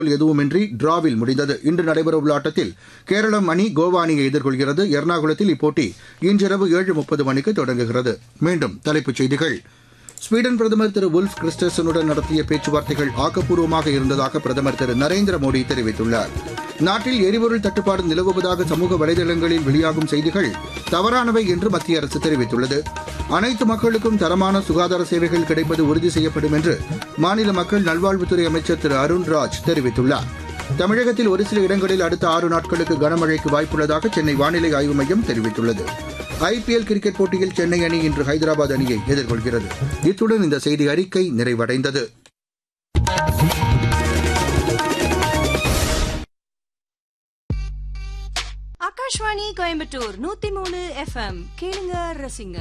எதுவுமின்றி டிராவில் முடிந்தது இன்று நடைபெறவுள்ள ஆட்டத்தில் கேரளம் அணி கோவா அணியை எதிர்கொள்கிறது எர்ணாகுளத்தில் இப்போட்டி இன்றிரவு ஏழு முப்பது மணிக்கு தொடங்குகிறது மீண்டும் தலைப்புச் செய்திகள் ஸ்வீடன் பிரதமர் திரு உல்ஃப் கிறிஸ்டர்சனுடன் நடத்திய பேச்சுவார்த்தைகள் ஆக்கப்பூர்வமாக இருந்ததாக பிரதமர் திரு நரேந்திர மோடி தெரிவித்துள்ளார் நாட்டில் எரிபொருள் தட்டுப்பாடு நிலவுவதாக சமூக வலைதளங்களில் வெளியாகும் செய்திகள் தவறானவை என்று மத்திய அரசு தெரிவித்துள்ளது அனைத்து மக்களுக்கும் தரமான சுகாதார சேவைகள் கிடைப்பது உறுதி செய்யப்படும் என்று மாநில மக்கள் நல்வாழ்வுத்துறை அமைச்சர் திரு அருண்ராஜ் தெரிவித்துள்ளார் தமிழகத்தில் ஒரு சில இடங்களில் அடுத்த ஆறு நாட்களுக்கு கனமழைக்கு வாய்ப்புள்ளதாக சென்னை வானிலை ஆய்வு மையம் தெரிவித்துள்ளது ஐபிஎல் கிரிக்கெட் போட்டியில் சென்னை அணி இன்று ஹைதராபாத் அணியை எதிர்கொள்கிறது இத்துடன் இந்த செய்தி அறிக்கை நிறைவடைந்தது ஆகாஷ்வாணி கோயம்புத்தூர் நூத்தி மூணு எஃப்எம் கேளுங்க ரசிங்க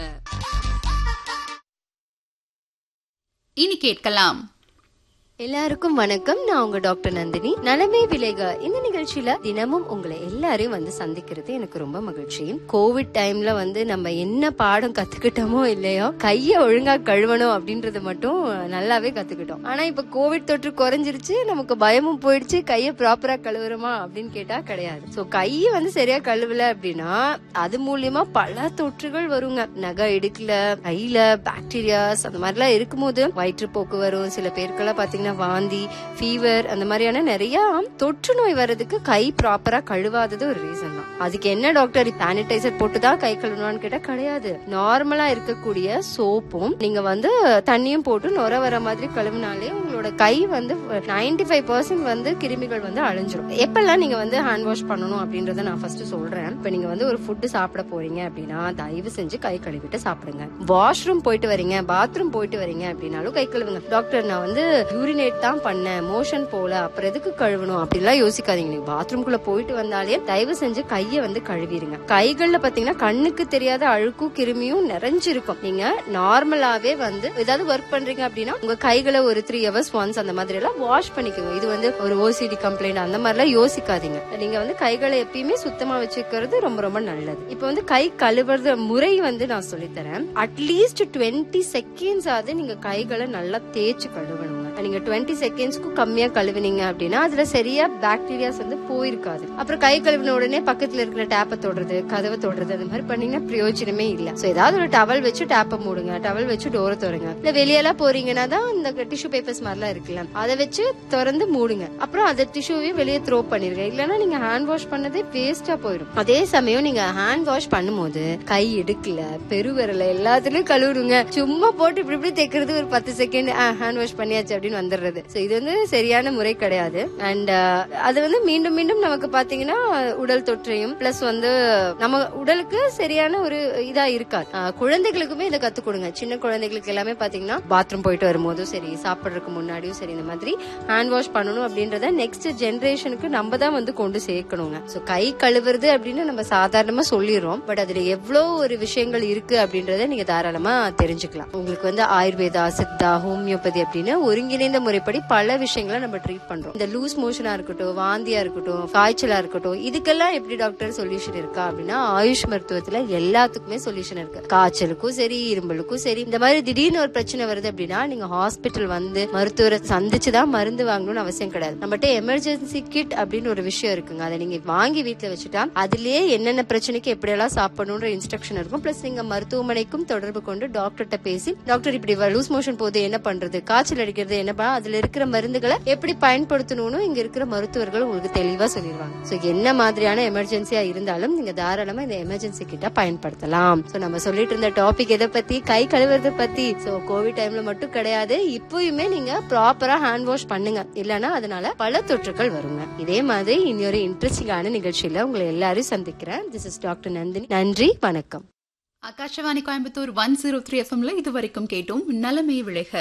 இனி கேட்கலாம் எல்லாருக்கும் வணக்கம் நான் உங்க டாக்டர் நந்தினி நலமே விளைக இந்த நிகழ்ச்சியில தினமும் உங்களை எல்லாரையும் வந்து சந்திக்கிறது எனக்கு ரொம்ப மகிழ்ச்சி கோவிட் டைம்ல வந்து நம்ம என்ன பாடம் கத்துக்கிட்டோமோ இல்லையோ கைய ஒழுங்கா கழுவணும் அப்படின்றத மட்டும் நல்லாவே கத்துக்கிட்டோம் ஆனா இப்ப கோவிட் தொற்று குறைஞ்சிருச்சு நமக்கு பயமும் போயிடுச்சு கைய ப்ராப்பரா கழுவுறோமா அப்படின்னு கேட்டா கிடையாது சோ கைய வந்து சரியா கழுவல அப்படின்னா அது மூலியமா பல தொற்றுகள் வருங்க நகை இடுக்கல கையில பாக்டீரியாஸ் அந்த மாதிரிலாம் இருக்கும்போது வயிற்றுப்போக்கு வரும் சில பேருக்கெல்லாம் பாத்தீங்கன்னா வாந்தி ஃபீவர் அந்த மாதிரியான நிறைய தொற்று நோய் வர்றதுக்கு கை ப்ராப்பரா கழுவாதது ஒரு ரீசன் தான் அதுக்கு என்ன டாக்டர் சானிடைசர் போட்டுதான் கை கழுவணும்னு கேட்டா கிடையாது நார்மலா இருக்கக்கூடிய சோப்பும் நீங்க வந்து தண்ணியும் போட்டு நுர வர மாதிரி கழுவினாலே உங்களோட கை வந்து 95% ஃபைவ் பர்சன்ட் வந்து கிருமிகள் வந்து அழிஞ்சிரும் எப்பெல்லாம் நீங்க வந்து ஹேண்ட் வாஷ் பண்ணணும் அப்படின்றத நான் ஃபர்ஸ்ட் சொல்றேன் இப்ப நீங்க வந்து ஒரு ஃபுட்டு சாப்பிட போறீங்க அப்படின்னா தயவு செஞ்சு கை கழுவிட்டு சாப்பிடுங்க வாஷ்ரூம் போயிட்டு வரீங்க பாத்ரூம் போயிட்டு வரீங்க அப்படின்னாலும் கை கழுவுங்க டாக்டர் நான் வந்து யூரினேட் தான் பண்ணேன் மோஷன் போல அப்புறம் எதுக்கு கழுவணும் அப்படிலாம் யோசிக்காதீங்க நீங்க பாத்ரூம்குள்ள போயிட்டு வந்தாலே தயவு செஞ்சு கைய வந்து கழுவிடுங்க கைகள்ல பாத்தீங்கன்னா கண்ணுக்கு தெரியாத அழுக்கும் கிருமியும் நிறைஞ்சிருக்கும் நீங்க நார்மலாவே வந்து ஏதாவது ஒர்க் பண்றீங்க அப்படின்னா உங்க கைகளை ஒரு த்ரீ ஹவர்ஸ் ஒன்ஸ் அந்த மாதிரி எல்லாம் வாஷ் பண்ணிக்கோங்க இது வந்து ஒரு ஓசிடி கம்ப்ளைண்ட் அந்த மாதிரி எல்லாம் யோசிக்காதீங்க நீங்க வந்து கைகளை எப்பயுமே சுத்தமா வச்சுக்கிறது ரொம்ப ரொம்ப நல்லது இப்போ வந்து கை கழுவுறது முறை வந்து நான் சொல்லித்தரேன் அட்லீஸ்ட் டுவெண்ட்டி செகண்ட்ஸ் ஆகுது நீங்க கைகளை நல்லா தேய்ச்சு கழுவணுங்க நீங்க டுவெண்ட்டி செகண்ட்ஸ்க்கு கம்மியா கழுவுனீங்க அப்படின்னா அதுல சரியா பாக்டீரியாஸ் வந்து போயிருக்காது அப்புறம் கை கழுவின உடனே பக்கத்துல இருக்கிற டேப்பை தொடுறது கதவை தொடுறது அந்த மாதிரி பண்ணீங்கன்னா பிரயோஜனமே இல்ல சோ ஏதாவது ஒரு டவல் வச்சு டேப்பை மூடுங்க டவல் வச்சு டோரை திறங்க இல்ல வெளியெல்லாம் போறீங்கன்னா தான் இந்த டிஷ்யூ பேப்பர்ஸ் மாதிரிலாம் இருக்குல்ல அதை வச்சு திறந்து மூடுங்க அப்புறம் அந்த டிஷ்யூவையும் வெளியே த்ரோ பண்ணிருங்க இல்லைன்னா நீங்க ஹேண்ட் வாஷ் பண்ணதே வேஸ்டா போயிடும் அதே சமயம் நீங்க ஹேண்ட் வாஷ் பண்ணும்போது கை எடுக்கல பெருவிரல எல்லாத்துலயும் கழுவுடுங்க சும்மா போட்டு இப்படி இப்படி தைக்கிறது ஒரு பத்து செகண்ட் ஹேண்ட் வாஷ் பண்ணியாச்சு அப்படின்னு வந்துடுறது சோ இது வந்து சரியான முறை கிடையாது அண்ட் அது வந்து மீண்டும் மீண்டும் நமக்கு பாத்தீங்கன்னா உடல் தொற்றையும் பிளஸ் வந்து நம்ம உடலுக்கு சரியான ஒரு இதா இருக்காது அஹ், குழந்தைகளுக்குமே இதை கத்து கொடுங்க சின்ன குழந்தைகளுக்கு எல்லாமே பாத்தீங்கன்னா பாத்ரூம் போயிட்டு வரும்போதும் சரி சாப்பிடுறதுக்கு முன்னாடியும் சரி இந்த மாதிரி ஹேண்ட் வாஷ் பண்ணணும் அப்படின்றத நெக்ஸ்ட் ஜெனரேஷனுக்கு நம்ம தான் வந்து கொண்டு சேர்க்கணுங்க சோ கை கழுவுறது அப்படின்னு நம்ம சாதாரணமா சொல்லிடுறோம் பட் அதுல எவ்வளவு ஒரு விஷயங்கள் இருக்கு அப்படின்றத நீங்க தாராளமா தெரிஞ்சுக்கலாம் உங்களுக்கு வந்து ஆயுர்வேதா சித்தா ஹோமியோபதி அப்படின்னு ஒருங்கிணைந்த முறைப்படி பல விஷயங்களை நம்ம ட்ரீட் பண்றோம் இந்த லூஸ் மோஷனா இருக்கட்டும் வாந்தியா இருக்கட்டும் காய்ச்சலா இருக்கட்டும் இதுக்கெல்லாம் எப்படி டாக்டர் சொல்யூஷன் இருக்கா அப்படின்னா ஆயுஷ் மருத்துவத்துல எல்லாத்துக்குமே சொல்யூஷன் இருக்கு காய்ச்சலுக்கும் சரி இரும்பலுக்கும் சரி இந்த மாதிரி திடீர்னு ஒரு பிரச்சனை வருது அப்படின்னா நீங்க ஹாஸ்பிட்டல் வந்து மருத்துவரை சந்திச்சு தான் மருந்து வாங்கணும்னு அவசியம் கிடையாது நம்மகிட்ட எமர்ஜென்சி கிட் அப்படின்னு ஒரு விஷயம் இருக்குங்க அதை நீங்க வாங்கி வீட்டுல வச்சுட்டா அதுலயே என்னென்ன பிரச்சனைக்கு எப்படியெல்லாம் சாப்பிடணும்ன்ற இன்ஸ்ட்ரக்ஷன் இருக்கும் பிளஸ் நீங்க மருத்துவமனைக்கும் தொடர்பு கொண்டு டாக்டர்கிட்ட பேசி டாக்டர் இப்படி லூஸ் மோஷன் போகுது என்ன பண்றது காய்ச்சல் அடிக்கிறது என்ன பண்ண அதுல இருக்கிற மருந்துகளை எப்படி பயன்படுத்தணும்னு இங்க இருக்கிற மருத்துவர்கள் உங்களுக்கு தெளிவா சொல்லிடுவாங்க சோ என்ன மாதிரியான எமர்ஜென்சியா இருந்தாலும் நீங்க தாராளமா இந்த எமர்ஜென்சி கிட்ட பயன்படுத்தலாம் சோ நம்ம சொல்லிட்டு இருந்த டாபிக் எதை பத்தி கை கழுவுறத பத்தி சோ கோவிட் டைம்ல மட்டும் கிடையாது இப்பயுமே நீங்க ப்ராப்பரா ஹேண்ட் வாஷ் பண்ணுங்க இல்லனா அதனால பல தொற்றுகள் வருங்க இதே மாதிரி இன்னொரு இன்ட்ரெஸ்டிங்கான நிகழ்ச்சியில உங்களை எல்லாரையும் சந்திக்கிறேன் திஸ் இஸ் டாக்டர் நந்தினி நன்றி வணக்கம் Akashvani Coimbatore one zero three எஃப்எம்ல இதுவரைக்கும் கேட்டோம் நலமே விளைக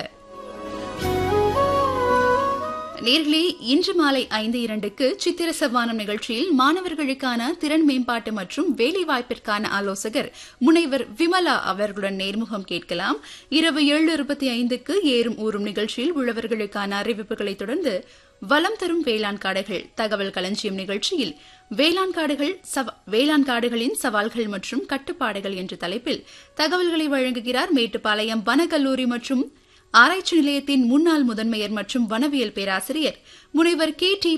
நேர்களே இன்று மாலை ஐந்து இரண்டுக்கு சித்திர சவானம் நிகழ்ச்சியில் மாணவர்களுக்கான திறன் மேம்பாட்டு மற்றும் வேலைவாய்ப்பிற்கான ஆலோசகர் முனைவர் விமலா அவர்களுடன் நேர்முகம் கேட்கலாம் இரவு ஏழு இருபத்தி ஐந்துக்கு ஏறும் ஊறும் நிகழ்ச்சியில் உழவர்களுக்கான அறிவிப்புகளை தொடர்ந்து வலம் தரும் வேளாண் காடுகள் தகவல் களஞ்சியம் நிகழ்ச்சியில் வேளாண் காடுகள் சவ- வேளாண் காடுகளின் சவால்கள் மற்றும் கட்டுப்பாடுகள் என்ற தலைப்பில் தகவல்களை வழங்குகிறார் மேட்டுப்பாளையம் வனக்கல்லூரி மற்றும் ஆராய்ச்சி நிலையத்தின் முன்னாள் முதன்மையர் மற்றும் வனவியல் பேராசிரியர் முனைவர் கே டி